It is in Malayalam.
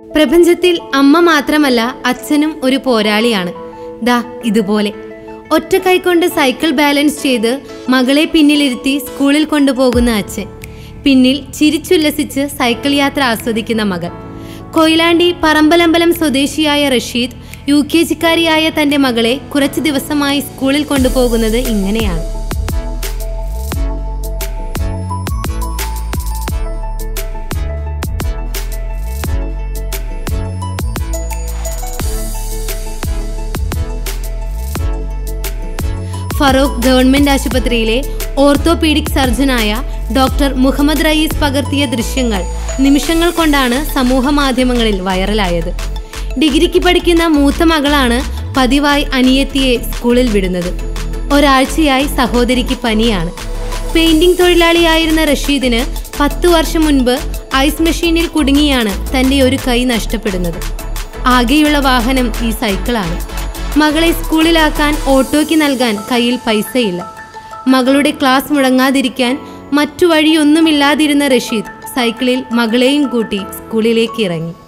പ്രപഞ്ചത്തിൽ അമ്മ മാത്രമല്ല അച്ഛനും ഒരു പോരാളിയാണ് ദാ ഇതുപോലെ ഒറ്റ കൈകൊണ്ട് സൈക്കിൾ ബാലൻസ് ചെയ്ത് മകളെ പിന്നിലിരുത്തി സ്കൂളിൽ കൊണ്ടുപോകുന്ന അച്ഛൻ പിന്നിൽ ചിരിച്ചുല്ലസിച്ച് സൈക്കിൾ യാത്ര ആസ്വദിക്കുന്ന മകൾ കൊയിലാണ്ടി പറമ്പലമ്പലം സ്വദേശിയായ റഷീദ് യു കെ ജിക്കാരിയായ തന്റെ മകളെ കുറച്ചു ദിവസമായി സ്കൂളിൽ കൊണ്ടുപോകുന്നത് ഇങ്ങനെയാണ് ഫറൂഖ് ഗവൺമെന്റ് ആശുപത്രിയിലെ ഓർത്തോപീഡിക് സർജനായ ഡോക്ടർ മുഹമ്മദ് റയീസ് പകർത്തിയ ദൃശ്യങ്ങൾ നിമിഷങ്ങൾ കൊണ്ടാണ് സമൂഹ മാധ്യമങ്ങളിൽ വൈറലായത് ഡിഗ്രിക്ക് പഠിക്കുന്ന മൂത്ത മകളാണ് പതിവായി അനിയത്തിയെ സ്കൂളിൽ വിടുന്നത് ഒരാഴ്ചയായി സഹോദരിക്ക് പനിയാണ് പെയിന്റിംഗ് തൊഴിലാളിയായിരുന്ന റഷീദിന് പത്തു വർഷം മുൻപ് ഐസ് മെഷീനിൽ കുടുങ്ങിയാണ് തന്റെ ഒരു കൈ നഷ്ടപ്പെടുന്നത് ആകെയുള്ള വാഹനം ഈ സൈക്കിളാണ് മകളെ സ്കൂളിലാക്കാൻ ഓട്ടോയ്ക്ക് നൽകാൻ കയ്യിൽ പൈസയില്ല മകളുടെ ക്ലാസ് മുടങ്ങാതിരിക്കാൻ മറ്റു വഴിയൊന്നുമില്ലാതിരുന്ന റഷീദ് സൈക്കിളിൽ മകളെയും കൂട്ടി സ്കൂളിലേക്ക് ഇറങ്ങി